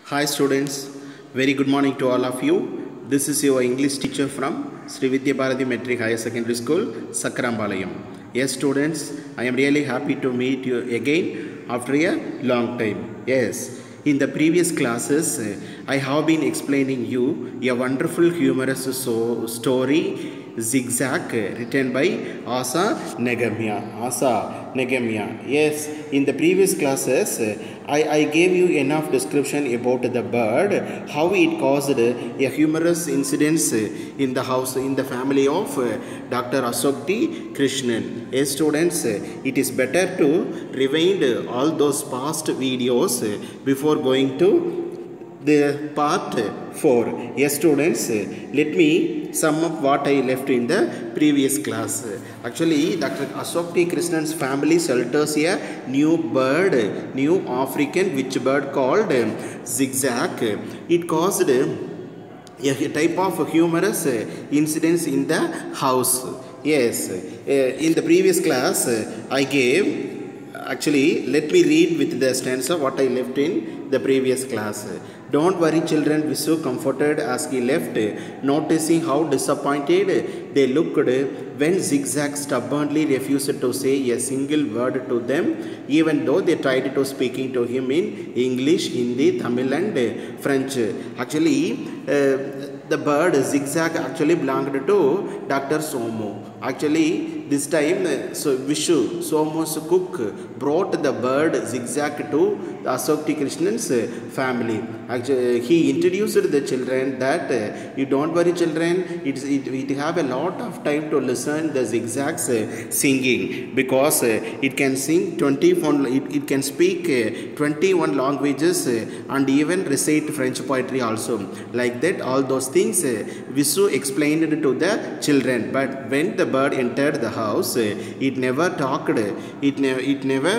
Hi students, very good morning to all of you. This is your English teacher from Sri Vidya Bharati Metric Higher Secondary School, Sakrambalayam. Yes students, I am really happy to meet you again after a long time. Yes, in the previous classes, uh, I have been explaining you a wonderful humorous so- story zigzag uh, written by Asa Negamia. Asa Negamia. Yes, in the previous classes, uh, I, I gave you enough description about the bird, how it caused uh, a humorous incidents uh, in the house, in the family of uh, Dr. Ashok D. Krishnan. Yes, students, uh, it is better to rewind uh, all those past videos uh, before going to the part 4 yes students let me sum up what i left in the previous class actually dr ashok t krishnan's family shelters a new bird new african witch bird called zigzag it caused a type of humorous incidents in the house yes in the previous class i gave actually let me read with the stanza what i left in the previous class don't worry children visu comforted as he left noticing how disappointed they looked when zigzag stubbornly refused to say a single word to them even though they tried to speaking to him in english hindi tamil and french actually uh, the bird zigzag actually belonged to dr somo actually this time so vishu somo's cook brought the bird zigzag to ashok t krishnan's family actually he introduced the children that uh, you don't worry children it's, it, it have a lot of time to listen the zigzags uh, singing because uh, it can sing 21 it, it can speak uh, 21 languages uh, and even recite french poetry also like that all those things uh, visu explained to the children but when the bird entered the house uh, it never talked it, ne- it never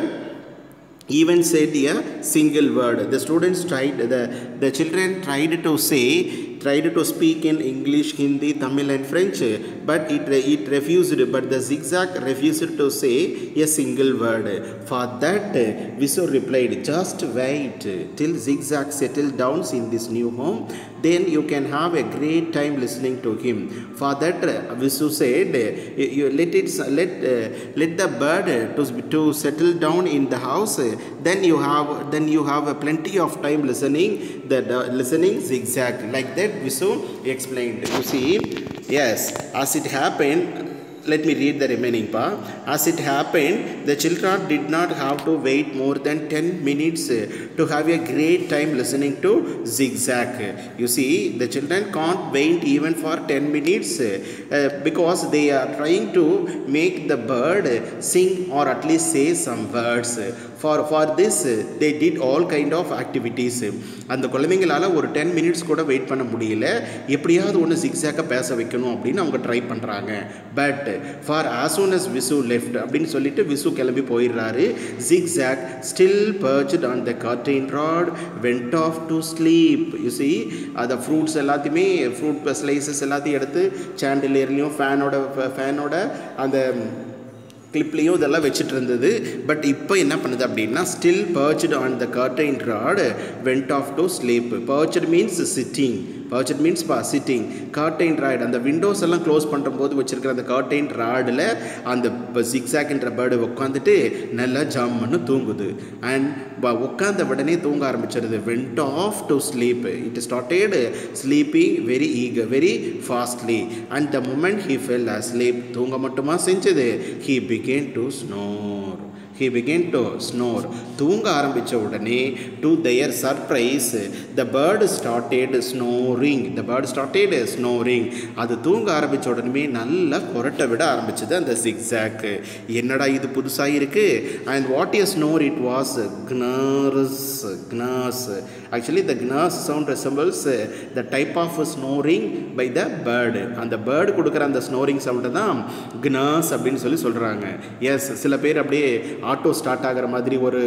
even said a single word the students tried the, the children tried to say tried to speak in english hindi tamil and french but it, it refused but the zigzag refused to say a single word for that visu replied just wait till zigzag settle down in this new home then you can have a great time listening to him for that visu said you let it let uh, let the bird to, to settle down in the house then you have then you have a plenty of time listening the uh, listening zigzag like that visu explained you see yes as it happened let me read the remaining part as it happened the children did not have to wait more than 10 minutes to have a great time listening to zigzag you see the children can't wait even for 10 minutes uh, because they are trying to make the bird sing or at least say some words for for this they did all kind of activities அந்த குழந்தைங்களால் ஒரு ten minutes கூட wait பண்ண முடியல எப்படியாவது ஒன்று சிக்ஸாக பேச வைக்கணும் அப்படின்னு அவங்க ட்ரை பண்ணுறாங்க but for as soon as Visu left அப்படின்னு சொல்லிட்டு விசு கிளம்பி போயிடுறாரு Zigzag still perched on the curtain rod went off to sleep you see அந்த ஃப்ரூட்ஸ் எல்லாத்தையுமே ஃப்ரூட் ஸ்லைசஸ் எல்லாத்தையும் எடுத்து சாண்டிலியர்லேயும் ஃபேனோட ஃபேனோட அந்த கிளிப்லேயும் இதெல்லாம் வச்சுட்டு இருந்தது பட் இப்போ என்ன பண்ணுது அப்படின்னா still perched on the curtain rod went off to sleep perched means sitting perched means பா சிட்டிங் கர்டைன் ராய்டு அந்த விண்டோஸ் எல்லாம் க்ளோஸ் பண்ணும்போது வச்சுருக்கிற அந்த கர்டைன் ராடில் அந்த ஜிக்ஸாக்ன்ற பேர்டு உட்காந்துட்டு நல்லா ஜம்முன்னு தூங்குது அண்ட் உட்காந்த உடனே தூங்க ஆரம்பிச்சிருது went off to sleep it started sleeping very ஈக very fastly and the moment he fell asleep தூங்க மட்டுமா செஞ்சது he began to snore he began to snore தூங்க ஆரம்பித்த உடனே to their surprise the bird started snoring the bird started snoring அது தூங்க ஆரம்பித்த உடனே நல்லா கொரட்டை விட ஆரம்பிச்சது அந்த சிக்ஸாக்கு என்னடா இது புதுசாக இருக்குது and what is snore it was gnars gnars actually the gnars sound resembles the type of snoring by the bird அந்த பேர்டு கொடுக்குற அந்த ஸ்னோரிங் சவுண்டை தான் க்னாஸ் அப்படின்னு சொல்லி சொல்கிறாங்க எஸ் சில பேர் அப்படியே ஆட்டோ ஸ்டார்ட் ஆகிற மாதிரி ஒரு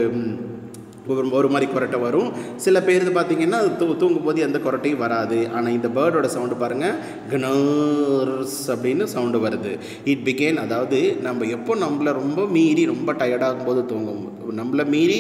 ஒரு ஒரு மாதிரி கொரட்டை வரும் சில பேர் பார்த்தீங்கன்னா தூ தூங்கும் போது எந்த கொரட்டையும் வராது ஆனால் இந்த பேர்டோட சவுண்டு பாருங்கள் கனர்ஸ் அப்படின்னு சவுண்டு வருது இட் பிகேன் அதாவது நம்ம எப்போ நம்மளை ரொம்ப மீறி ரொம்ப டயர்டாகும் போது தூங்கும் நம்மளை மீறி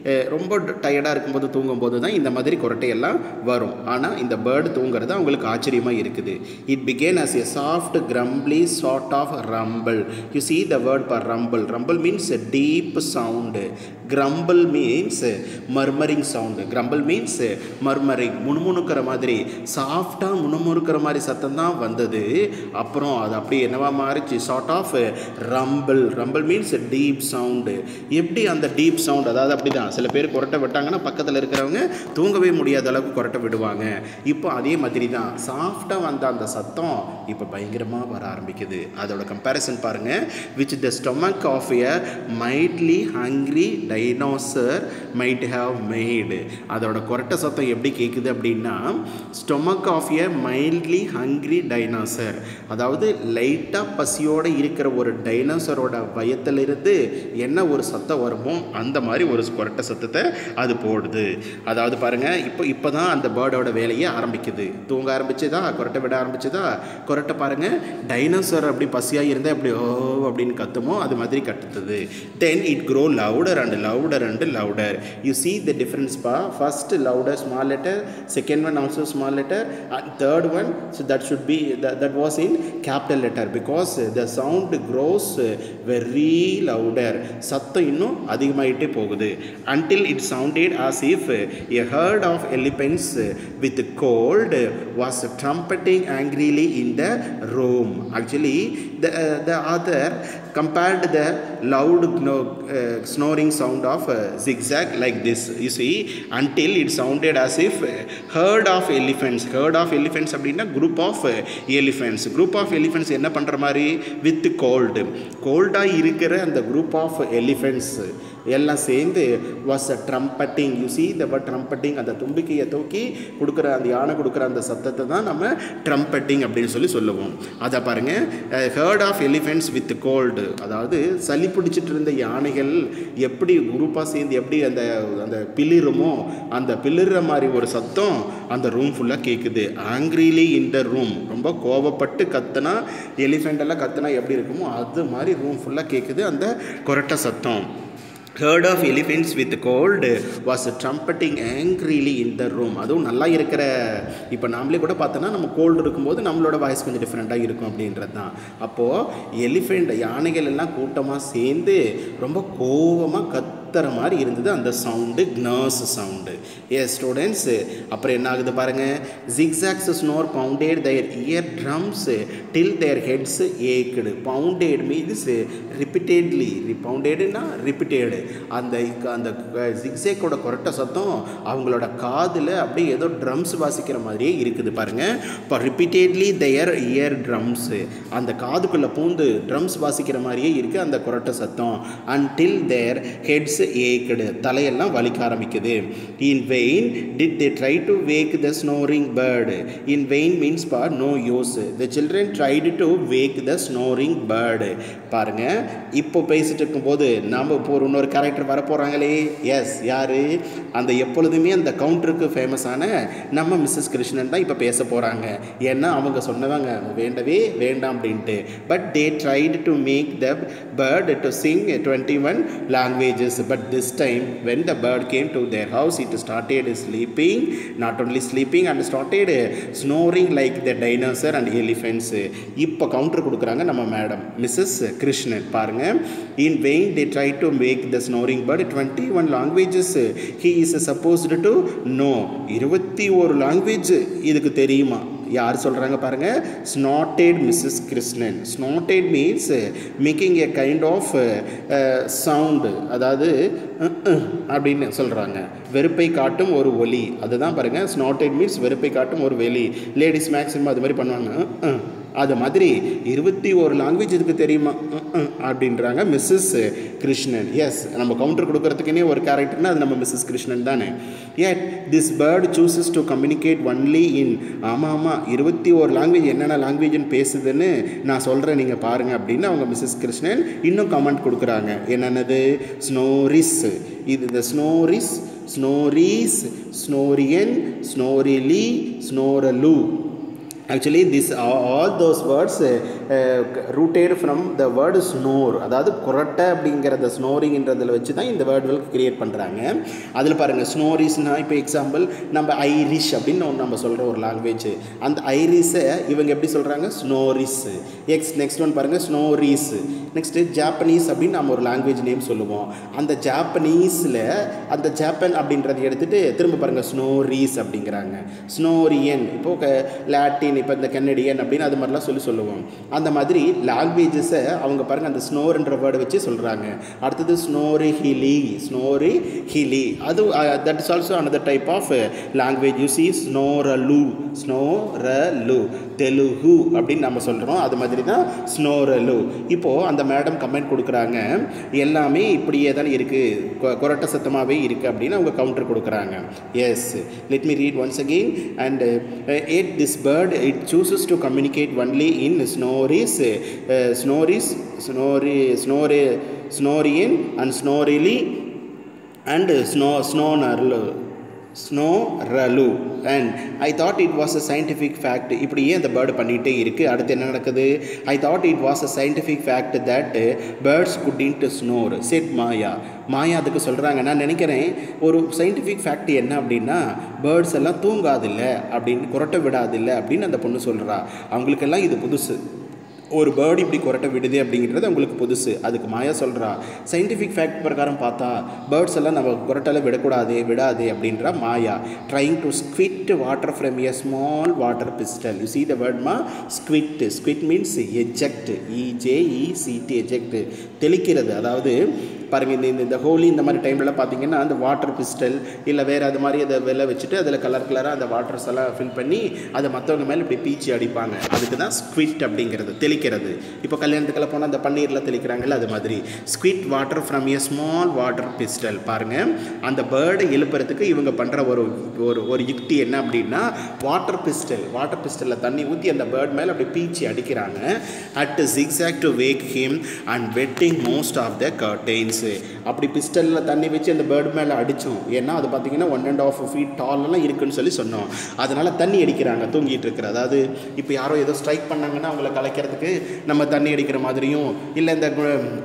அஹ், ரொம்ப டயர்டாக இருக்கும்போது தூங்கும்போது தான் இந்த மாதிரி குரட்டையெல்லாம் வரும் ஆனால் இந்த பேர்டு தூங்குறது அவங்களுக்கு ஆச்சரியமாக இருக்குது it began as a soft grumbly sort of rumble you see the word for rumble rumble means a deep sound grumble means murmuring sound grumble means murmuring முணுமுணுக்கிற மாதிரி சாஃப்டாக முணுமுணுக்கிற மாதிரி சத்தம் தான் வந்தது அப்புறம் அது அப்படியே என்னவா மாறிச்சு sort of rumble rumble means deep sound எப்படி அந்த டீப் சவுண்ட் அதாவது அப்படி தான் சில பேர் குரட்டை விட்டாங்கன்னா பக்கத்தில் இருக்கிறவங்க தூங்கவே முடியாத அளவுக்கு குரட்டை விடுவாங்க இப்போ அதே மாதிரி தான் சாஃப்டாக வந்த அந்த சத்தம் இப்போ பயங்கரமாக வர ஆரம்பிக்குது அதோட கம்பேரிசன் பாருங்கள் which the stomach of a mildly hungry dinosaur might have made அதோட குரட்டை சத்தம் எப்படி கேட்குது அப்படின்னா stomach of a mildly hungry dinosaur அதாவது லைட்டாக பசியோடு இருக்கிற ஒரு டைனோசரோட வயத்திலிருந்து என்ன ஒரு சத்தம் வருமோ அந்த மாதிரி ஒரு குரட்டை சத்தத்தை அது போடுது அதாவது பாருங்கள் இப்போ இப்போ தான் அந்த பேர்டோட வேலையை ஆரம்பிக்குது தூங்க ஆரம்பிச்சதா குரட்டை விட ஆரம்பிச்சதா குரட்டை பாருங்கள் டைனோசர் அப்படி பசியாக இருந்தால் அப்படி ஓ அப்படின்னு கத்துமோ அது மாதிரி கத்துது then it grew louder and louder and louder you see the difference pa first louder small letter second one also small letter and third one so that should be that, that was in capital letter because the sound grows very louder சத்தம் இன்னும் அதிகமாயிட்டே போகுது until it sounded as if a herd of elephants with cold was trumpeting angrily in the room actually the, uh, the author compared the loud gno- uh, snoring sound of uh, zigzag like this you see until it sounded as if uh, herd of elephants herd of elephants அப்படின்னா group of uh, elephants group of elephants என்ன பண்ணுற மாதிரி with cold கோல்டாக இருக்கிற அந்த group of elephants எல்லாம் சேர்ந்து was a trumpeting you see the but trumpeting அந்த தும்பிக்கையை தூக்கி கொடுக்குற அந்த யானை கொடுக்குற அந்த சத்தத்தை தான் நம்ம ட்ரம்பட்டிங் அப்படின்னு சொல்லி சொல்லுவோம் அதை பாருங்கள் herd of elephants with cold அதாவது சளி பிடிச்சிட்டு இருந்த யானைகள் எப்படி குரூப்பாக சேர்ந்து எப்படி அந்த அந்த பிளிருமோ அந்த பிளிற மாதிரி ஒரு சத்தம் அந்த ரூம் ஃபுல்லாக கேட்குது ஆங்க்ரிலி இன் த ரூம் ரொம்ப கோவப்பட்டு கத்துனா எலிஃபெண்ட் எல்லாம் கத்துனா எப்படி இருக்குமோ அது மாதிரி ரூம் ஃபுல்லாக கேட்குது அந்த கொரட்டை சத்தம் herd of elephants with cold was trumpeting angrily in the room அதுவும் நல்லா இருக்கிற இப்போ நாமளே கூட பார்த்தோன்னா நம்ம கோல்டு இருக்கும்போது நம்மளோட வாய்ஸ் கொஞ்சம் டிஃப்ரெண்ட்டாக இருக்கும் அப்படின்றது தான் அப்போது எலிஃபெண்ட் யானைகள் எல்லாம் கூட்டமாக சேர்ந்து ரொம்ப கோவமாக கத்துற மாதிரி இருந்தது அந்த சவுண்டு க்னர்ஸ் சவுண்டு ஏ ஸ்டூடெண்ட்ஸு அப்புறம் என்ன ஆகுது பாருங்கள் Zigzag's snore pounded their eardrums till their heads ached pounded means repeatedly பவுண்டேடுனா ரிப்பீட்டேடு அந்த அந்த ஜிக்ஸேக்கோட கொரட்டை சத்தம் அவங்களோட காதில் அப்படியே ஏதோ ட்ரம்ஸ் வாசிக்கிற மாதிரியே இருக்குது பாருங்கள் இப்போ ரிப்பீட்டட்லி தயர் இயர் ட்ரம்ஸு அந்த காதுக்குள்ளே பூந்து ட்ரம்ஸ் வாசிக்கிற மாதிரியே இருக்குது அந்த கொரட்டை சத்தம் அன்டில் தேர் ஹெட்ஸ் ஏக்கடு தலையெல்லாம் வலிக்க ஆரம்பிக்குது in vain did they try to wake the snoring bird in vain means for no use the children tried to wake the snoring bird பாருங்க இப்போ பேசிட்டு இருக்கும்போது நாம் இப்போ ஒரு இன்னொரு கேரக்டர் வர போகிறாங்களே எஸ் யார் அந்த எப்பொழுதுமே அந்த கவுண்டருக்கு ஃபேமஸான நம்ம மிஸ்ஸஸ் கிருஷ்ணன் தான் இப்போ பேச போகிறாங்க ஏன்னா அவங்க சொன்னவங்க வேண்டவே வேண்டாம் அப்படின்ட்டு but they tried to make the bird to sing twenty one languages but this time when the bird came to their house it started sleeping not only sleeping and started snoring like the dinosaur and எலிஃபென்ட்ஸு இப்போ counter கொடுக்குறாங்க நம்ம madam missus Krishnan பாருங்கள் in vain they try to make the snoring bird twenty one languages he is supposed to know இருபத்தி ஒரு language இதுக்கு தெரியுமா யார் சொல்கிறாங்க பாருங்கள் snorted Mrs Krishnan snorted means making a kind of sound அதாவது அஹ், அஹ் அப்படின்னு சொல்கிறாங்க வெறுப்பை காட்டும் ஒரு ஒலி அதுதான் பாருங்கள் ஸ்னாட்டேட் மீன்ஸ் வெறுப்பை காட்டும் ஒரு வெளி லேடிஸ் மேக்ஸிமம் அது மாதிரி பண்ணுவாங்க அஹ், அஹ். அது மாதிரி இருபத்தி ஒரு லாங்குவேஜ் இதுக்கு தெரியுமா அஹ், அஹ் அப்படின்றாங்க மிஸ்ஸஸ் கிருஷ்ணன் எஸ் நம்ம கவுண்டர் கொடுக்கறதுக்குனே ஒரு கேரக்டர்னா அது நம்ம மிஸ்ஸஸ் கிருஷ்ணன் தானே at this bird chooses to communicate only in ஆமாம் ஆமாம் இருபத்தி ஒரு லாங்குவேஜ் என்னென்ன லாங்குவேஜ்னு பேசுதுன்னு நான் சொல்கிறேன் நீங்கள் பாருங்கள் அப்படின்னு அவங்க மிஸ்ஸஸ் கிருஷ்ணன் இன்னும் கமெண்ட் கொடுக்குறாங்க என்னென்னது ஸ்னோரிஸ் இது இந்த ஸ்னோரிஸ் ஸ்னோரீஸ் ஸ்னோரியன் ஸ்னோரிலி ஸ்னோரலு actually this all those words uh, rooted from the word snore அதாவது குரட்டை அப்படிங்கிற அந்த ஸ்னோரிங்கிறதில் வச்சு தான் இந்த வேர்டுகள் கிரியேட் பண்ணுறாங்க அதில் பாருங்கள் ஸ்னோரிஸ்னால் இப்போ எக்ஸாம்பிள் நம்ம ஐரிஷ் அப்படின்னு ஒன்று நம்ம சொல்கிற ஒரு லாங்குவேஜ் அந்த ஐரிஸை இவங்க எப்படி சொல்கிறாங்க ஸ்னோரிஸ் எக்ஸ் நெக்ஸ்ட் ஒன் பாருங்கள் ஸ்னோரிஸ் நெக்ஸ்ட்டு ஜாப்பனீஸ் அப்படின்னு நம்ம ஒரு லாங்குவேஜ் நேம் சொல்லுவோம் அந்த ஜாப்பனீஸில் அந்த ஜாப்பன் அப்படின்றத எடுத்துகிட்டு திரும்ப பாருங்கள் ஸ்னோரீஸ் அப்படிங்கிறாங்க ஸ்னோரியன் இப்போது லாட்டின் இப்போ இந்த கெனடியன் அப்படின்னு அது மாதிரிலாம் சொல்லி சொல்லுவோம் அந்த மாதிரி லாங்குவேஜஸை அவங்க பாருங்கள் அந்த ஸ்னோர்ன்ற வேர்டை வச்சு சொல்கிறாங்க அடுத்தது ஸ்னோரி ஹிலி ஸ்னோரி ஹிலி அது that is also another type of language you see ஸ்னோரலு ஸ்னோரலு தெலுகு அப்படின்னு நம்ம சொல்கிறோம் அது மாதிரி தான் ஸ்னோரலு இப்போது அந்த மேடம் கமெண்ட் கொடுக்குறாங்க எல்லாமே இப்படியே தான் இருக்குது கொரட்ட சத்தமாகவே இருக்குது அப்படின்னு அவங்க கவுண்டர் கொடுக்குறாங்க yes let me read once again and at this bird it chooses to communicate only in snorese snorese snory snory snorian and snorily and ஸ்னோ ஸ்னோனர்லு ஸ்னோ ரலு and I thought it was a scientific fact இப்படியே அந்த bird பண்ணிகிட்டே இருக்குது அடுத்து என்ன நடக்குது I thought it was a scientific fact that birds couldn't snore said Maya Maya அதுக்கு சொல்கிறாங்க நான் நினைக்கிறேன் ஒரு சயின்டிஃபிக் ஃபேக்ட் என்ன அப்படின்னா பேர்ட்ஸ் எல்லாம் தூங்காதில்ல அப்படின்னு குரட்ட விடாதில்ல அப்படின்னு அந்த பொண்ணு சொல்கிறா அவங்களுக்கெல்லாம் இது புதுசு ஒரு பேர்டு இப்படி குரட்ட விடுது அப்படிங்கிறது அவங்களுக்கு புதுசு அதுக்கு மாயா சொல்கிறா சயின்டிஃபிக் ஃபேக்ட் பிரகாரம் பார்த்தா பேர்ட்ஸ் எல்லாம் நம்ம குரட்டல விடக்கூடாது விடாது அப்படின்றா Maya trying to squirt water from a small water pistol you see the வேர்ட்மா squirt squirt means eject E J E C T eject தெளிக்கிறது அதாவது பாருங்கள் இந்த இந்த இந்த ஹோலி இந்த மாதிரி டைம்லலாம் பார்த்தீங்கன்னா அந்த வாட்டர் பிஸ்டல் இல்லை வேறு அது மாதிரி அதை வெளில வச்சுட்டு அதில் கலர் கலராக அந்த வாட்டர்ஸ் எல்லாம் ஃபில் பண்ணி அதை மற்றவங்க மேலே இப்படி பீச்சி அடிப்பாங்க அதுக்கு தான் ஸ்குவிட் அப்படிங்கிறது தெளிக்கிறது இப்போ கல்யாணத்துக்கெல்லாம் போனால் அந்த பன்னீரில் தெளிக்கிறாங்கல்ல அது மாதிரி squirt water from a small water pistol பாருங்கள் அந்த பேர்டை எழுப்புறதுக்கு இவங்க பண்ணுற ஒரு ஒரு ஒரு யுக்தி என்ன அப்படின்னா வாட்டர் பிஸ்டல் வாட்டர் பிஸ்டலில் தண்ணி ஊற்றி அந்த பேர்ட் மேலே அப்படி பீச்சி அடிக்கிறாங்க at Zigzag to wake him and wetting most of the curtains அப்படி பிஸ்டலில் தண்ணி வச்சு அந்த பேர்டு மேலே அடித்தோம் ஏன்னா அது பார்த்தீங்கன்னா ஒன் அண்ட் ஆஃப் ஃபீட் டாலெல்லாம் இருக்குன்னு சொல்லி சொன்னோம் அதனால் தண்ணி அடிக்கிறாங்க தூங்கிட்டு இருக்கிற அதாவது இப்போ யாரோ ஏதோ ஸ்ட்ரைக் பண்ணாங்கன்னா அவங்கள கலைக்கிறதுக்கு நம்ம தண்ணி அடிக்கிற மாதிரியும் இல்லை இந்த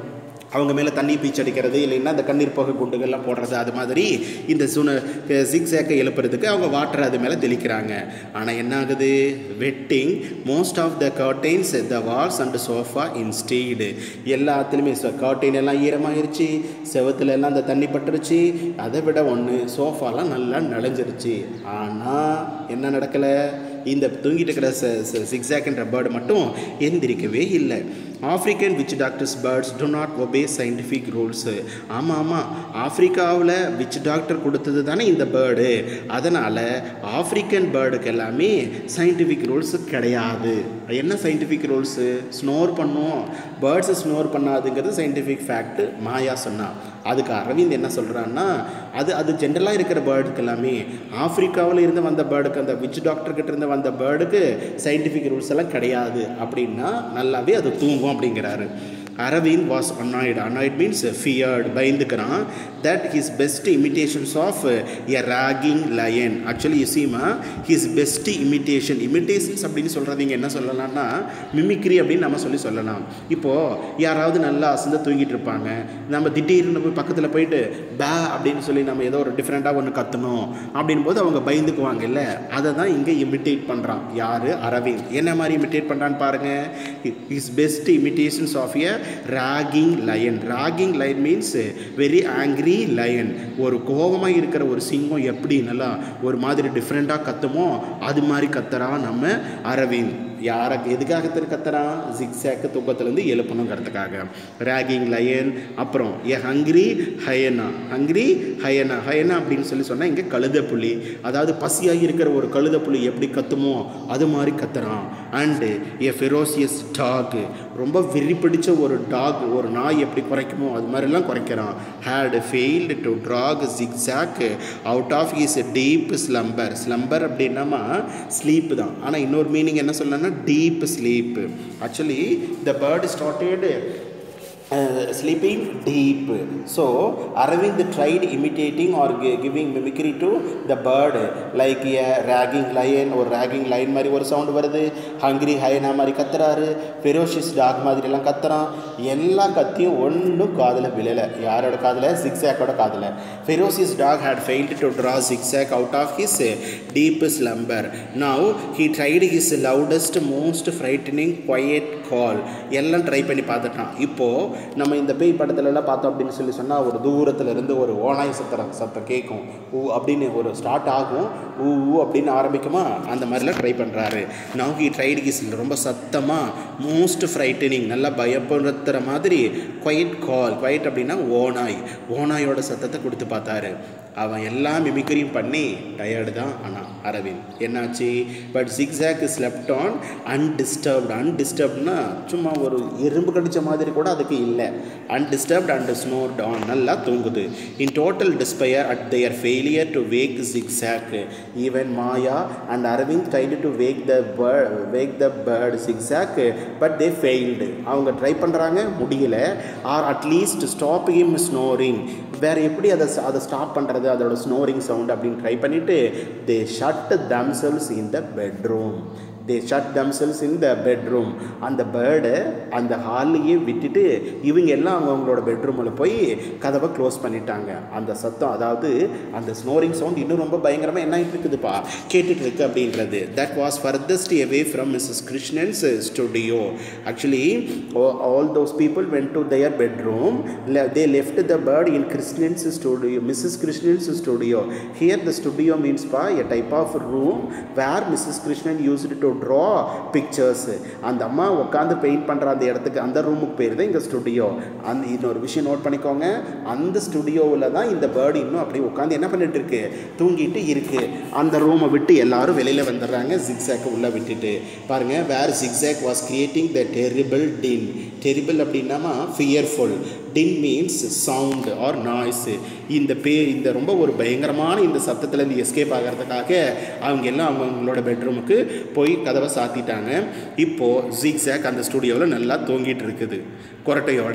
அவங்க மேலே தண்ணி பீச்சு அடிக்கிறது இல்லைன்னா அந்த கண்ணீர் புகை குண்டுகள்லாம் போடுறது அது மாதிரி இந்த சுன சிக்ஸேக்கை எழுப்புறதுக்கு அவங்க வாட்டர் அது மேலே தெளிக்கிறாங்க ஆனால் என்ன ஆகுது wetting most of the curtains the walls and sofa instead எல்லாத்துலேயுமே கர்டைன் எல்லாம் ஈரமாயிருச்சு செவத்துல எல்லாம் அந்த தண்ணி பட்டுருச்சு அதை விட ஒன்று சோஃபாலாம் நல்லா நனைஞ்சிருச்சு ஆனால் என்ன நடக்கலை இந்த தூங்கிட்டு இருக்கிற சிக்ஸாக்ன்ற பேர்டு மட்டும் எந்திரிக்கவே இல்லை African witch doctors birds to not obey scientific rules ஆமாம் ஆமாம் ஆஃப்ரிக்காவில் விச் டாக்டர் கொடுத்தது தானே இந்த பேர்டு அதனால் ஆஃப்ரிக்கன் பேர்டுக்கு எல்லாமே சயின்டிஃபிக் ரூல்ஸ் கிடையாது என்ன சயின்டிஃபிக் ரூல்ஸு ஸ்னோர் பண்ணும் பேர்ட்ஸை ஸ்னோர் பண்ணாதுங்கிறது சயின்டிஃபிக் ஃபேக்ட் மாயா சொன்னா அதுக்கு அரவிந்த் என்ன சொல்கிறான்னா அது அது ஜென்ரலாக இருக்கிற பேர்டுக்கு எல்லாமே ஆஃப்ரிக்காவில் இருந்து வந்த பேர்டுக்கு அந்த விச் டாக்டர்கிட்ட இருந்து வந்த பேர்டுக்கு சயின்டிஃபிக் ரூல்ஸ் எல்லாம் கிடையாது அப்படின்னா நல்லாவே அது தூங்கும் அப்படிங்கிறாரு Aravind was annoyed annoyed means feared பயந்துக்கிறான் that his best imitations of a raging lion actually யுசீமா ஹிஸ் பெஸ்ட் இமிட்டேஷன் இமிட்டேஷன்ஸ் அப்படின்னு சொல்கிறதீங்க என்ன சொல்லலாம்னா மிமிக்ரி அப்படின்னு நம்ம சொல்லி சொல்லலாம் இப்போது யாராவது நல்லா அசந்து தூங்கிட்டு இருப்பாங்க நம்ம திடீர்னு போய் பக்கத்தில் போயிட்டு பே அப்படின்னு சொல்லி நம்ம ஏதோ ஒரு டிஃப்ரெண்ட்டாக ஒன்று கற்றணும் அப்படின் போது அவங்க பயந்துக்குவாங்க இல்லை அதை தான் இங்கே இமிட்டேட் பண்ணுறான் யார் அரவிந்த் என்ன மாதிரி இமிட்டேட் பண்ணுறான்னு பாருங்கள் his best imitations of a raging lion raging lion means very angry lion ஒரு கோபமாக இருக்கிற ஒரு சிங்கம் எப்படி நல்லா ஒரு மாதிரி டிஃப்ரெண்ட்டாக கத்துமோ அது மாதிரி கத்துறா நம்ம அரவிந்த் யாரை எதுக்காக கத்துறான் ஜிக்ஸாக்கு தூக்கத்துலேருந்து எழுப்பணுங்கிறதுக்காக ராகிங் லயன் அப்புறம் ஏ ஹங்கிரி ஹயனா ஹங்கிரி ஹயனா ஹயனா அப்படின்னு சொல்லி சொன்னால் இங்கே கழுத புலி அதாவது பசியாகி இருக்கிற ஒரு கழுத புலி எப்படி கத்துமோ அது மாதிரி கத்துறான் அண்டு ஏ ஃபெரோசியஸ் டாக் ரொம்ப வெறி பிடிச்ச ஒரு டாக் ஒரு நாய் எப்படி குறைக்குமோ அது மாதிரிலாம் குறைக்கிறான் had failed to track Zigzag out of his deep slumber slumber அப்படின்னா ஸ்லீப் தான் ஆனால் இன்னொரு மீனிங் என்ன சொல்லணும்னா deep sleep. Actually, the bird started uh, sleeping deep. So, Aravind tried imitating or gi- giving mimicry to the bird like a ragging lion or ragging lion மாதிரி ஒரு sound வருது hungry ஹைனா மாதிரி கத்துறாரு ஃபெரோஷியஸ் டாக் மாதிரிலாம் கத்துறான் எல்லா கத்தியும் ஒன்றும் காதில் விழலை யாரோட காதில் ஜிக்ஸாக்கோட காதில் ferocious dog had failed to draw zigzag out of his deep slumber. Now he tried his loudest, most frightening, quiet call. எல்லாம் ட்ரை பண்ணி பார்த்துட்டான் இப்போது நம்ம இந்த பேய் படத்துலலாம் பார்த்தோம் அப்படின்னு சொல்லி சொன்னால் ஒரு தூரத்துல இருந்து ஒரு ஓனாய் சத்தம் சத்தம் கேட்கும் ஊ அப்படின்னு ஒரு ஸ்டார்ட் ஆகும் ஊ ஊ அப்படின்னு ஆரம்பிக்குமா அந்த மாதிரிலாம் ட்ரை பண்ணுறாரு நவ் ஹி ட்ரைட் ஹிஸ் ரொம்ப சத்தமாக மோஸ்ட் ஃப்ரைட்டனிங் நல்லா பயப்படுத்துகிற மாதிரி குவைட் கால் குவைட் அப்படின்னா ஓனாய் ஓனாயோட சத்தத்தை கொடுத்து பார்த்தாரு அவன் எல்லா மிமிக்ரியும் பண்ணி டயர்டு தான் ஆனால் அரவிந்த் என்னாச்சு but Zigzag slept on undisturbed அன்டிஸ்டர்ப்னா சும்மா ஒரு எறும்பு கடிச்ச மாதிரி கூட அதுக்கு இல்லை அன்டிஸ்டர்ப்ட் அண்ட் ஸ்னோர்ட் ஆன் நல்லா தூங்குது in total despair at their failure to wake zigzag even Maya and Aravind tried to wake the bird wake the bird zigzag but they failed அவங்க ட்ரை பண்ணுறாங்க முடியல or at least stop him snoring வேறு எப்படி அதை அதை stop பண்ணுறது அதோட ஸ்னோரிங் சவுண்ட் அப்படின்னு ட்ரை பண்ணிவிட்டு they shut themselves in the bedroom they shut themselves in the bedroom அந்த பேர்டை அந்த ஹால்லையே விட்டுட்டு இவங்க எல்லாம் அவங்கவுங்களோட பெட்ரூமில் போய் கதவை க்ளோஸ் பண்ணிட்டாங்க அந்த சத்தம் அதாவது அந்த ஸ்னோரிங் சவுண்ட் இன்னும் ரொம்ப பயங்கரமாக என்ன ஆகிட்டு இருக்குதுப்பா கேட்டுட்டு இருக்கு அப்படின்றது that was farthest away from Mrs Krishnan's studio actually all those people went to their bedroom Le- they left the bird in Krishnan's studio Mrs. Krishnan's studio here the studio means pa a type of room where Mrs. Krishnan used to draw pictures அந்த அம்மா உட்காந்து paint பண்ணுற அந்த இடத்துக்கு அந்த ரூமுக்கு பேர் தான் இங்கே ஸ்டுடியோ அந்த இன்னொரு விஷயம் நோட் பண்ணிக்கோங்க அந்த ஸ்டுடியோவில் தான் இந்த பேர்டு இன்னும் அப்படியே உட்காந்து என்ன பண்ணிட்டு இருக்கு தூங்கிட்டு இருக்கு அந்த ரூமை விட்டு எல்லாரும் வெளியில் வந்துடுறாங்க ஜிக்ஸாக்கை உள்ளே விட்டுட்டு பாருங்க where Zigzag was creating the terrible din terrible அப்படின்னாமா fearful din means sound or noise இந்த பே இந்த ரொம்ப ஒரு பயங்கரமான இந்த சத்தத்துலேருந்து எஸ்கேப் ஆகிறதுக்காக அவங்க எல்லாம் அவங்களோட பெட்ரூமுக்கு போய் கதவை சாத்திட்டாங்க இப்போது ஜிக்ஸாக் அந்த ஸ்டுடியோவில் நல்லா தூங்கிட்டு இருக்குது கொரட்டையோட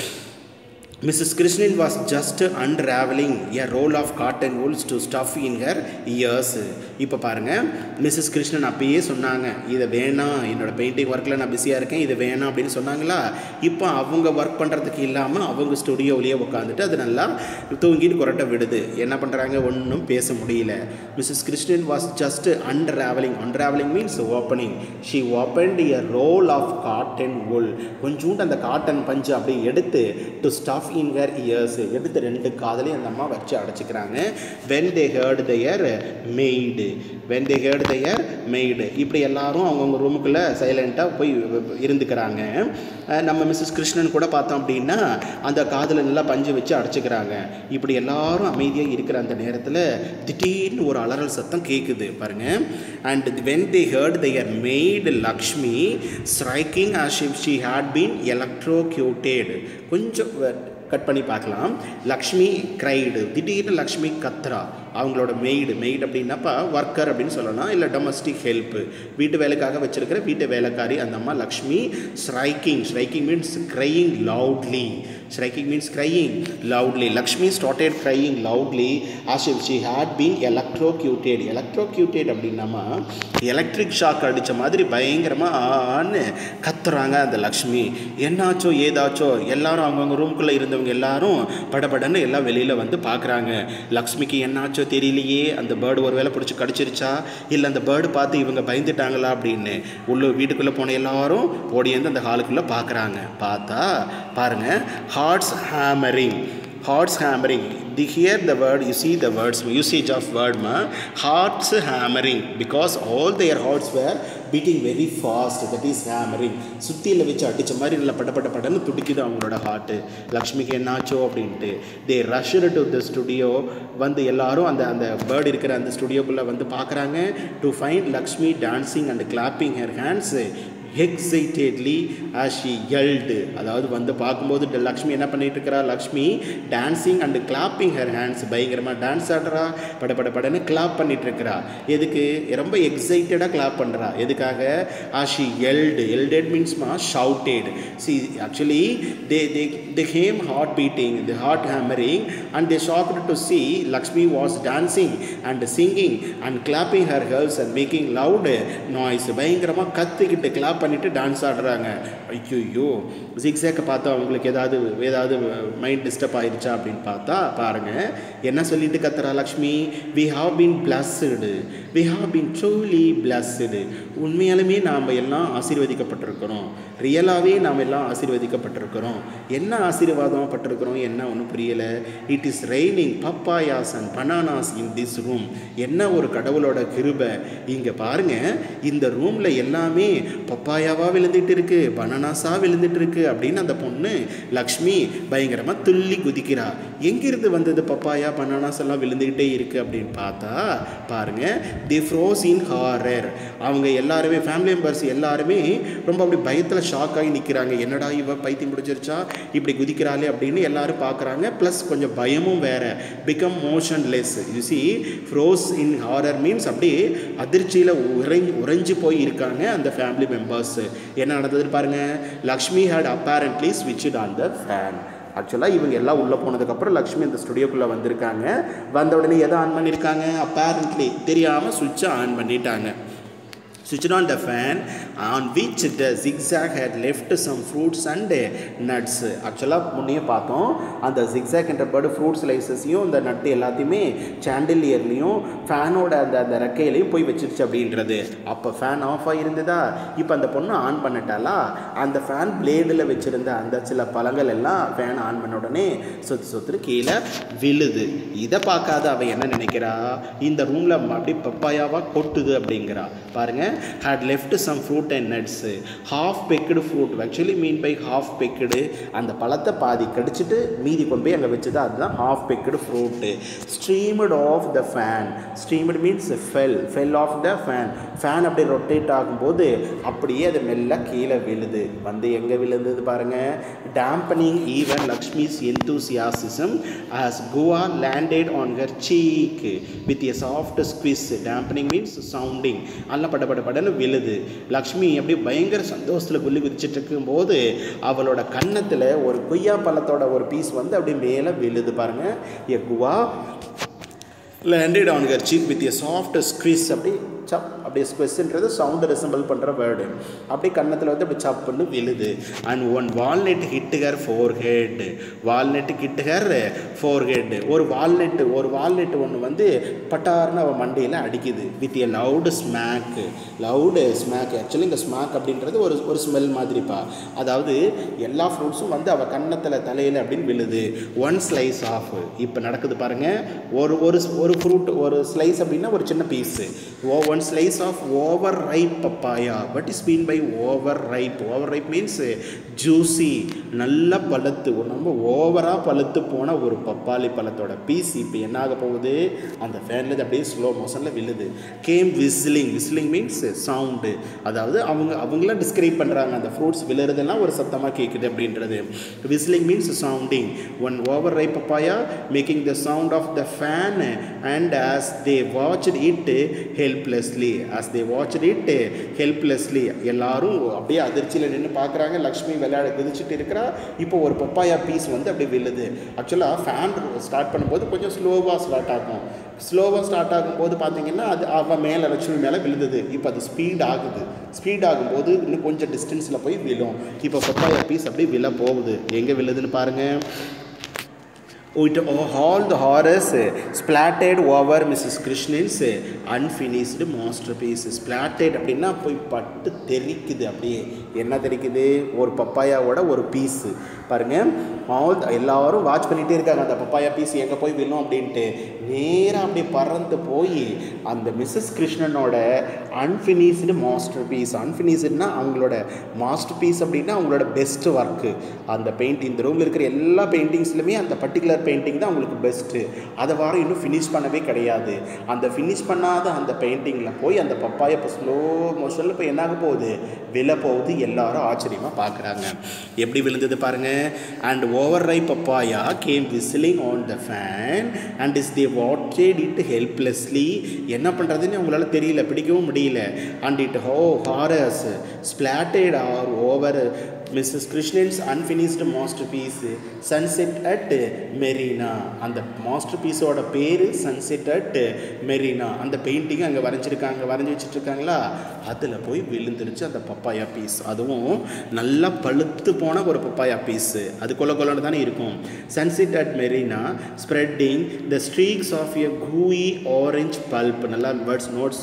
Mrs. Krishnan was just unraveling a roll of cotton wools to stuff in her ears. இப்போ பாருங்கள் மிஸ்ஸஸ் கிருஷ்ணன் அப்பயே சொன்னாங்க இதை வேணாம் என்னோட பெயிண்டிங் ஒர்க்கில் நான் பிஸியாக இருக்கேன் இது வேணாம் அப்படின்னு சொன்னாங்களா இப்போ அவங்க ஒர்க் பண்ணுறதுக்கு இல்லாமல் அவங்க ஸ்டுடியோவிலேயே உட்காந்துட்டு அது நல்லா தூங்கிட்டு குரட்டை விடுது என்ன பண்ணுறாங்க ஒன்றும் பேச முடியல Mrs Krishnan was just unravelling unravelling means opening she opened a roll of cotton wool கொஞ்சோண்டு அந்த காட்டன் பஞ்சு அப்படியே எடுத்து to stuff in her ears எடுத்து ரெண்டு காதலையும் அந்த அம்மா வச்சு அடைச்சிக்கிறாங்க when they heard their maid when they heard their maid இப்படி எல்லாரும் அவங்கவுங்க ரூமுக்குள்ளே சைலண்ட்டாக போய் இருந்துக்கிறாங்க அஹ் நம்ம மிஸ்ஸஸ் கிருஷ்ணன் கூட பார்த்தோம் அப்படின்னா அந்த காதில் நல்லா பஞ்சு வச்சு அடைச்சிக்கிறாங்க இப்படி எல்லாரும் அமைதியாக இருக்கிற அந்த நேரத்தில் திடீர்னு ஒரு அலறல் சத்தம் கேட்குது பாருங்க and when they heard their maid Lakshmi striking as if she had been electrocuted கொஞ்சம் கட் பண்ணி பார்க்கலாம் லக்ஷ்மி கிரைடு திடீர்னு லக்ஷ்மி கத்ரா அவங்களோட மெய்டு மெய்டு அப்படின்னாப்பா ஒர்க்கர் அப்படின்னு சொல்லலாம் இல்லை டொமஸ்டிக் ஹெல்ப்பு வீட்டு வேலைக்காக வச்சிருக்கிற வீட்டு வேலைக்காரி அந்த அம்மா Lakshmi striking striking means crying loudly striking means crying loudly Lakshmi started crying loudly as if she had been electrocuted electrocuted அப்படின்னாமா எலக்ட்ரிக் ஷாக் அடித்த மாதிரி பயங்கரமாக ஆன்னு கத்துறாங்க அந்த லக்ஷ்மி என்னாச்சோ ஏதாச்சோ எல்லாரும் அவங்கவுங்க ரூம்குள்ளே இருந்தவங்க எல்லாரும் படபடன்னு எல்லாம் வெளியில் வந்து பார்க்குறாங்க லக்ஷ்மிக்கு என்னாச்சோ தெரியலையே அந்த பேர்டு ஒரு வேளை பிடிச்சி கடிச்சிருச்சா இல்லை அந்த பேர்டு பார்த்து இவங்க பயந்துட்டாங்களா அப்படின்னு உள்ள வீட்டுக்குள்ளே போன எல்லாரும் ஓடியந்து அந்த ஹாலுக்குள்ளே பார்க்குறாங்க பார்த்தா பாருங்கள் hearts hammering hearts hammering the here the word you see the words usage of word ma hearts hammering because all their hearts were beating very fast that is hammering சுத்தியில் வச்சு அடித்த மாதிரி நல்லா பட பட படன்னு துடிக்குது அவங்களோட ஹார்ட்டு லக்ஷ்மிக்கு என்னாச்சோ அப்படின்ட்டு they rushed to the studio வந்து எல்லாரும் அந்த அந்த பேர்டு இருக்கிற அந்த ஸ்டுடியோக்குள்ளே வந்து பார்க்குறாங்க to find Lakshmi dancing and clapping her hands excitedly as she yelled அதாவது வந்து பார்க்கும்போது ட- லக்ஷ்மி என்ன பண்ணிட்டு இருக்கிறா Lakshmi dancing and clapping her hands பயங்கரமாக டான்ஸ் ஆடுறா பட பட படன்னு கிளாப் பண்ணிட்டு இருக்கிறா எதுக்கு ரொம்ப எக்ஸைட்டடாக கிளாப் பண்ணுறா எதுக்காக as she yelled yelled means மா shouted see actually they they they came heart beating the heart hammering and they shocked to see Lakshmi was dancing and singing and clapping her hands and making loud noise பயங்கரமாக கத்திக்கிட்டு clap பண்ணிட்டு dance ஆடுறாங்க ஐயோ ஜிக்ஸாக்கை பார்த்தா அவங்களுக்கு ஏதாவது ஏதாவது mind disturb ஆயிருச்சா அப்படின்னு பார்த்தா பாருங்க என்ன சொல்லிட்டு கத்துறா Lakshmi we have been blessed we have been truly blessed உண்மையாலுமே நாம் எல்லாம் ஆசீர்வதிக்கப்பட்டிருக்கிறோம் ரியலாகவே நாம் எல்லாம் ஆசீர்வதிக்கப்பட்டிருக்கிறோம் என்ன ஆசீர்வாதம் பட்டிருக்கிறோம் என்ன ஒன்றும் புரியலை it is raining papayas and bananas in this room என்ன ஒரு கடவுளோட கிருபை இங்கே பாருங்க இந்த ரூமில் எல்லாமே பப்பாயாவாக விழுந்துட்டு இருக்கு பனானாஸாக விழுந்துட்டு இருக்கு அப்படின்னு அந்த பொண்ணு லக்ஷ்மி பயங்கரமாக துள்ளி குதிக்கிறா எங்கிருந்து வந்தது பப்பாயா பனானாஸ் எல்லாம் விழுந்துக்கிட்டே இருக்கு அப்படின்னு பார்த்தா பாருங்க தி ஃப்ரோஸ் இன் ஹாரர் அவங்க எல்லாருமே ஃபேமிலி மெம்பர்ஸ் எல்லாருமே ரொம்ப அப்படி பயத்தில் ஷாக் ஆகி நிற்கிறாங்க என்னடா இவ பைத்தியம் பிடிச்சிருச்சா இப்படி குதிக்கிறாளே அப்படின்னு எல்லாரும் பார்க்குறாங்க ப்ளஸ் கொஞ்சம் பயமும் வேற become motionless you see froze in horror means அப்படியே அதிர்ச்சியில் உறைஞ்சி உறைஞ்சு போய் இருக்காங்க அந்த ஃபேமிலி மெம்பர்ஸ் என்ன நடந்ததுன்னு பாருங்க லக்ஷ்மி ஹேட் அப்பேரண்ட்லி ஸ்விட்ச் ஆன் த ஃபேன் ஆக்சுவலாக இவங்க எல்லாம் உள்ளே போனதுக்கப்புறம் லக்ஷ்மி இந்த ஸ்டுடியோக்குள்ளே வந்திருக்காங்க வந்த உடனே எதை ஆன் பண்ணியிருக்காங்க அப்பேரண்ட்லி தெரியாமல் சுவிட்சை ஆன் பண்ணிட்டாங்க switched on the fan on which the zigzag had left some fruits and nuts ஆக்சுவலாக முன்னையே பார்த்தோம் அந்த zigzag என்ற பேர்டு ஃப்ரூட் ஸ்லைசஸையும் இந்த நட்டு எல்லாத்தையுமே சாண்டிலியர்லேயும் ஃபேனோட அந்த அந்த ரெக்கையிலையும் போய் வச்சிருச்சு அப்படின்றது அப்போ ஃபேன் ஆஃப் ஆகிருந்ததா இப்போ அந்த பொண்ணு ஆன் பண்ணிட்டாலா அந்த ஃபேன் பிளேடில் வச்சுருந்த அந்த சில பழங்கள் எல்லாம் ஃபேன் ஆன் பண்ண உடனே சொத்து சொத்துரு கீழே விழுது இதை பார்க்காத அவ என்ன நினைக்கிறா இந்த ரூமில் அப்படியே பப்பாயாவாக கொட்டுது அப்படிங்கிறா பாருங்க had left some fruit and nuts half baked fruit actually mean by half baked அந்த பழத்தை பாதி கடிச்சிட்டு மீதி கொண்டு போய் அங்கே வச்சது அதுதான் half baked fruit streamed off the fan streamed means fell fell off the fan fan அப்படியே ரொட்டேட் ஆகும்போது அப்படியே அது மெல்ல கீழே விழுது வந்து எங்கே விழுந்தது பாருங்க dampening even Lakshmi's enthusiasm as Goa landed on her cheek with a soft squeeze dampening means sounding அல்ல பட பட படன்னு விழுது லக்ஷ்மி அப்படியே பயங்கர சந்தோஷத்தில் குள்ளி குதிச்சிட்டு இருக்கும்போது அவளோட கன்னத்தில் ஒரு கொய்யா பழத்தோட ஒரு பீஸ் வந்து அப்படியே மேலே விழுது பாருங்க எ குவா landed on her cheek with a soft squeeze அப்படி சப் அப்படியே ஸ்குவெஸ்ன்றது சவுண்டு ரெசம்பிள் பண்ணுற வேர்டு அப்படியே கன்னத்தில் வந்து அப்படி சப்புன்னு விழுது and one walnut hit her forehead walnut hit her forehead ஒரு வால்நெட் ஒரு வால்நெட் ஒன்று வந்து பட்டார்னு அவன் மண்டையில் அடிக்குது with a loud smack loud smack actually இந்த ஸ்மேக் அப்படின்றது ஒரு ஒரு ஸ்மெல் மாதிரிப்பா அதாவது எல்லா ஃப்ரூட்ஸும் வந்து அவள் கன்னத்தில் தலையில் அப்படின்னு விழுது ஒன் ஸ்லைஸ் ஆஃப் இப்போ நடக்குது பாருங்கள் ஒரு ஒரு ஒரு ஃப்ரூட் ஒரு ஸ்லைஸ் அப்படின்னா ஒரு சின்ன பீஸு ஓ one slice of overripe papaya but is mean by overripe overripe means juicy நல்ல பழுத்து ஒரு ரொம்ப ஓவராக பழுத்து போன ஒரு பப்பாளி பழத்தோட பீஸ் இப்போ என்ன ஆக போகுது அந்த ஃபேன்லேருந்து அப்படியே ஸ்லோ மோஷனில் விழுது came whistling whistling means sound அதாவது அவங்க அவங்களாம் டிஸ்கிரைப் பண்ணுறாங்க அந்த ஃப்ரூட்ஸ் விழுறதெல்லாம் ஒரு சத்தமாக கேட்குது அப்படின்றது whistling means sounding one overripe papaya making the sound of the fan and as they watched it helplessly as they watched it helplessly எல்லாரும் அப்படியே அதிர்ச்சியில் நின்று பார்க்குறாங்க லக்ஷ்மி விளையாட குதிச்சுட்டு இருக்கிறா இப்போ ஒரு பப்பாயா பீஸ் வந்து அப்படியே விழுது ஆக்சுவலாக ஃபேன் ஸ்டார்ட் பண்ணும்போது கொஞ்சம் ஸ்லோவாக ஸ்டார்ட் ஆகும் ஸ்லோவாக ஸ்டார்ட் ஆகும்போது பார்த்தீங்கன்னா அது அவன் மேலே லக்ஷ்மி மேலே விழுந்தது இப்போ அது ஸ்பீட் ஆகுது ஸ்பீட் ஆகும்போது இன்னும் கொஞ்சம் டிஸ்டன்ஸில் போய் விழும் இப்போ பப்பாயா பீஸ் அப்படியே விழ போகுது எங்கே விழுதுன்னு பாருங்கள் It all the horrors splattered over Mrs. Krishnan's unfinished masterpiece. Splattered அப்படின்னா போய் பட்டு தெரிக்குது அப்படியே என்ன தெரிக்குது ஒரு பப்பாயாவோட ஒரு பீஸு பாருங்க ஆல் எல்லாரும் வாட்ச் பண்ணிகிட்டே இருக்காங்க அந்த பப்பாயா பீஸ் எங்கே போய் விழும் அப்படின்ட்டு நேராக அப்படியே பறந்து போய் அந்த மிஸ்ஸஸ் கிருஷ்ணனோட அன்ஃபினிஷ்டு மாஸ்டர் பீஸ் அன்ஃபினிஷ்டுனா அவங்களோட மாஸ்டர் பீஸ் அப்படின்னா அவங்களோட பெஸ்ட் ஒர்க்கு அந்த பெயிண்ட் இந்த ரூமில் இருக்கிற எல்லா பெயிண்டிங்ஸ்லையுமே அந்த பர்டிகுலர் பெயிண்டிங் தான் உங்களுக்கு பெஸ்ட்டு அதை வாரம் இன்னும் ஃபினிஷ் பண்ணவே கிடையாது அந்த ஃபினிஷ் பண்ணாத அந்த பெயிண்டிங்கில் போய் அந்த பப்பாயை இப்போ ஸ்லோ மோஷனில் இப்போ என்னாக போகுது விழ போகுது எல்லாரும் ஆச்சரியமாக பார்க்குறாங்க எப்படி விழுந்தது பாருங்கள் and overripe papaya came whistling on the fan and as they watched it helplessly என்ன பண்ணுறதுன்னு உங்களால் தெரியல பிடிக்கவும் முடியல அண்ட் இட் ஹோ horrors splattered all over Mrs Krishnan's unfinished masterpiece sunset at Marina அந்த மாஸ்டர் பீஸோட பேர் சன்செட் அட் மெரினா அந்த பெயிண்டிங் அங்கே வரைஞ்சிருக்காங்க வரைஞ்சி வச்சுட்ருக்காங்களா அதில் போய் விழுந்துருச்சு அந்த பப்பாயா பீஸ் அதுவும் நல்லா பழுத்து போன ஒரு பப்பாயா பீஸு அது கொல கொலன்னு தானே இருக்கும் sunset at Marina spreading the streaks of a gooey orange pulp நல்லா words notes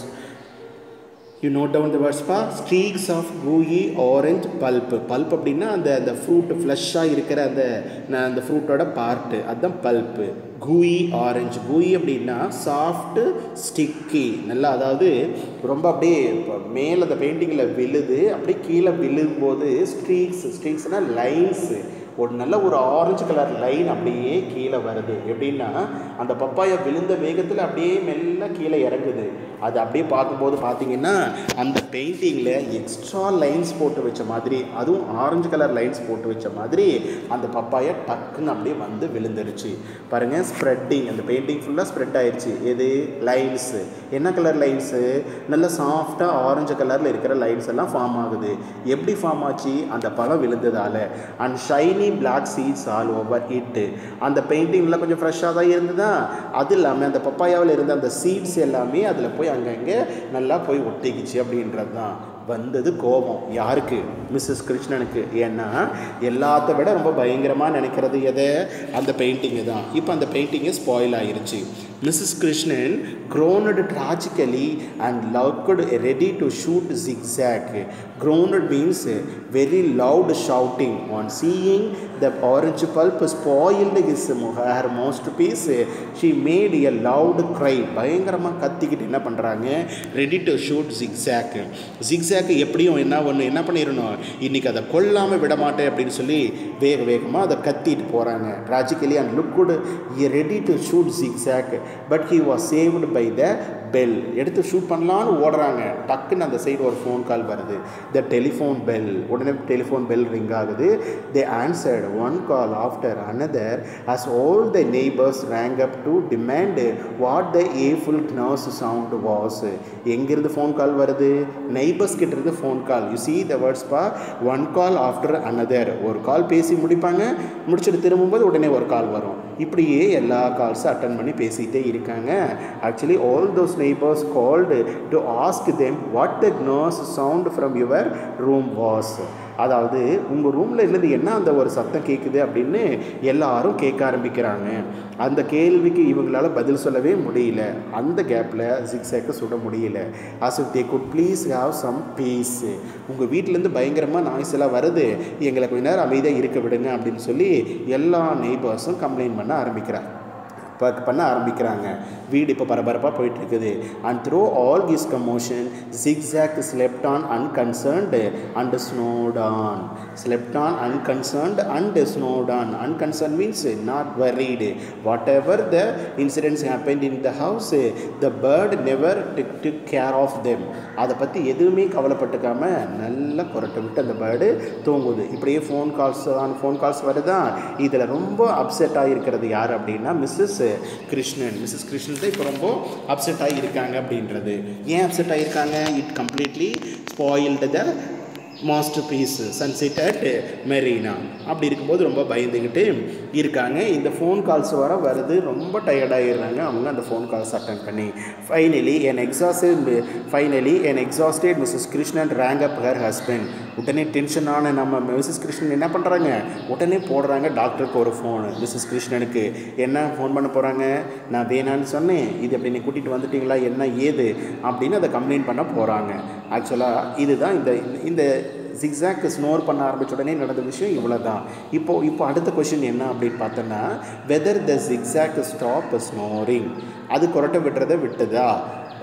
you note down the words பா streaks of gooey orange pulp pulp அப்படின்னா அந்த அந்த ஃப்ரூட் ஃப்ளஷ்ஷாக இருக்கிற அந்த ந- அந்த ஃப்ரூட்டோட பார்ட்டு அதுதான் பல்ப்பு கூயி ஆரஞ்சு கூயி அப்படின்னா சாஃப்ட்டு ஸ்டிக்கி நல்லா அதாவது ரொம்ப அப்படியே இப்போ மேலே அந்த பெயிண்டிங்கில் விழுது அப்படியே கீழே விழும்போது ஸ்ட்ரீக்ஸ் ஸ்ட்ரீக்ஸ்னால் லைன்ஸு ஒரு நல்ல ஒரு ஆரஞ்சு கலர் லைன் அப்படியே கீழே வருது எப்படின்னா அந்த பப்பாயா விழுந்த வேகத்தில் அப்படியே மெல்ல கீழே இறங்குது அது அப்படியே பார்க்கும்போது பார்த்தீங்கன்னா அந்த பெயிண்டிங்கில் எக்ஸ்ட்ரா லைன்ஸ் போட்டு வச்ச மாதிரி அதுவும் ஆரஞ்சு கலர் லைன்ஸ் போட்டு வச்ச மாதிரி அந்த பப்பாயா டக்குன்னு அப்படியே வந்து விழுந்துருச்சு பாருங்கள் ஸ்ப்ரெட்டிங் அந்த பெயிண்டிங் ஃபுல்லாக ஸ்ப்ரெட் ஆயிடுச்சு எது லைன்ஸு என்ன கலர் லைன்ஸு நல்ல சாஃப்டாக ஆரஞ்சு கலரில் இருக்கிற லைன்ஸ் எல்லாம் ஃபார்ம் ஆகுது எப்படி ஃபார்ம் ஆச்சு அந்த பழம் விழுந்ததால் and shiny black seeds all over it அந்த பெயிண்டிங்கில் கொஞ்சம் ஃப்ரெஷ்ஷாக தான் இருந்ததா அது இல்லாமல் அந்த பப்பாயாவில் இருந்த அந்த சீட்ஸ் எல்லாமே அதில் போய் அங்கங்கே நல்லா போய் ஒட்டிக்கிச்சு அப்படின்றது தான் வந்தது கோபம் யாருக்கு மிஸ்ஸஸ் கிருஷ்ணனுக்கு ஏன்னா எல்லாத்த விட ரொம்ப பயங்கரமாக நினைக்கிறது எதை அந்த பெயிண்டிங்கு தான் இப்போ அந்த பெயிண்டிங்கு ஸ்பாயில் ஆயிருச்சு Mrs Krishnan groaned tragically and looked ready to shoot zigzag. Groaned means very loud shouting on seeing the orange pulp spoiled his her masterpiece. She made a loud cry. பயங்கரமாக கத்திக்கிட்டு என்ன பண்ணுறாங்க ready to shoot Zigzag Zigzag எப்படியும் என்ன ஒன்று என்ன பண்ணிடணும் இன்னைக்கு அதை கொல்லாமல் விட மாட்டேன் அப்படின்னு சொல்லி வேக வேகமாக அதை கத்திட்டு போகிறாங்க tragically and look good ready to shoot Zigzag but he was saved by the bell எடுத்து ஷூட் பண்ணலான்னு ஓடுறாங்க டக்குன்னு அந்த சைடு ஒரு ஃபோன் கால் வருது த டெலிஃபோன் பெல் உடனே டெலிஃபோன் பெல் ரிங் ஆகுது they answered one call after another as all the neighbors rang up to demand what the awful nurse sound was எங்கிருந்து ஃபோன் கால் வருது neighbours கிட்ட இருந்து phone call you see the words பா one call after another ஒரு கால் பேசி முடிப்பாங்க முடிச்சுட்டு திரும்பும்போது உடனே ஒரு கால் வரும் இப்படியே எல்லா கால்ஸும் அட்டன் பண்ணி பேசிகிட்டே இருக்காங்க actually all those neighbours called to ask them what the nurse sound from your room was அதாவது உங்கள் ரூமில் இருந்து என்ன அந்த ஒரு சத்தம் கேட்குது அப்படின்னு எல்லாரும் கேட்க ஆரம்பிக்கிறாங்க அந்த கேள்விக்கு இவங்களால பதில் சொல்லவே முடியல அந்த கேப்பில் ஜிக்ஸாக்க சுட முடியல as if they could please have some peace உங்கள் வீட்டிலேருந்து பயங்கரமாக நாய்ஸ் எல்லாம் வருது எங்களை கொஞ்ச நேரம் அமைதியாக இருக்க விடுங்க அப்படின்னு சொல்லி எல்லா நெய்பர்ஸும் கம்ப்ளைண்ட் பண்ண ஆரம்பிக்கிறாங்க ப பண்ண ஆரம்பிக்கிறாங்க வீடு இப்போ பரபரப்பாக போயிட்டு இருக்குது and through all this commotion Zigzag slept on unconcerned and snored on slept on unconcerned and snored on unconcern means not worried whatever the incidents happen in the house the bird never did did care of them அதை பற்றி எதுவுமே கவலைப்பட்டுக்காம நல்லா குரட்டை விட்டு அந்த bird தூங்குது இப்படியே phone calls தான் ஃபோன் கால்ஸ் வருதா இதில் ரொம்ப அப்செட் ஆகிருக்கிறது யார் அப்படின்னா மிஸ்ஸஸ் கிருஷ்ணன் மிஸ்ஸஸ் கிருஷ்ணன் தான் இப்போ ரொம்ப அப்செட் ஆகியிருக்காங்க அப்படின்றது ஏன் அப்செட் ஆகியிருக்காங்க it completely spoiled the masterpiece sunset at Marina அப்படி இருக்கும்போது ரொம்ப பயந்துக்கிட்டு இருக்காங்க இந்த ஃபோன் கால்ஸ் வர வருது ரொம்ப டயர்டாகிடுறாங்க அவங்க அந்த ஃபோன் கால்ஸ் அட்டன் பண்ணி finally an exhausted finally an exhausted Mrs Krishnan rang up her husband உடனே டென்ஷனான நம்ம மிஸ்ஸஸ் கிருஷ்ணன் என்ன பண்ணுறாங்க உடனே போடுறாங்க டாக்டருக்கு ஒரு ஃபோனு மிஸ்ஸஸ் கிருஷ்ணனுக்கு என்ன ஃபோன் பண்ண போகிறாங்க நான் வேணான்னு சொன்னேன் இது அப்படி நீ கூட்டிகிட்டு வந்துட்டீங்களா என்ன ஏது அப்படின்னு அதை கம்ப்ளைண்ட் பண்ண போகிறாங்க ஆக்சுவலாக இதுதான் இந்த இந்த ஜிக்ஸாக் ஸ்னோர் பண்ண ஆரம்பிச்ச உடனே நடந்த விஷயம் இவ்வளோ தான் இப்போ இப்போ அடுத்த கொஷின் என்ன அப்படின்னு பார்த்தோன்னா whether the zigzag stop snoring அது கொரட்டை விட்டுறதை விட்டுதா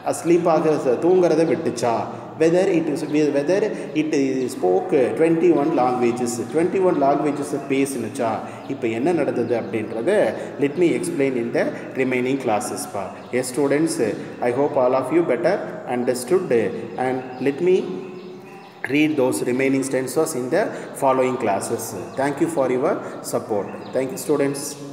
ஸ்லீப்பாக தூங்குறதை விட்டுச்சா whether it is whether it spoke twenty one languages twenty one languages பேசுனுச்சா இப்போ என்ன நடந்தது அப்படின்றத let me explain in the remaining கிளாஸஸ்ப்பா yes students I hope all of you better understood and let me read those remaining stanzas in the following classes. Thank you for your support. Thank you, students.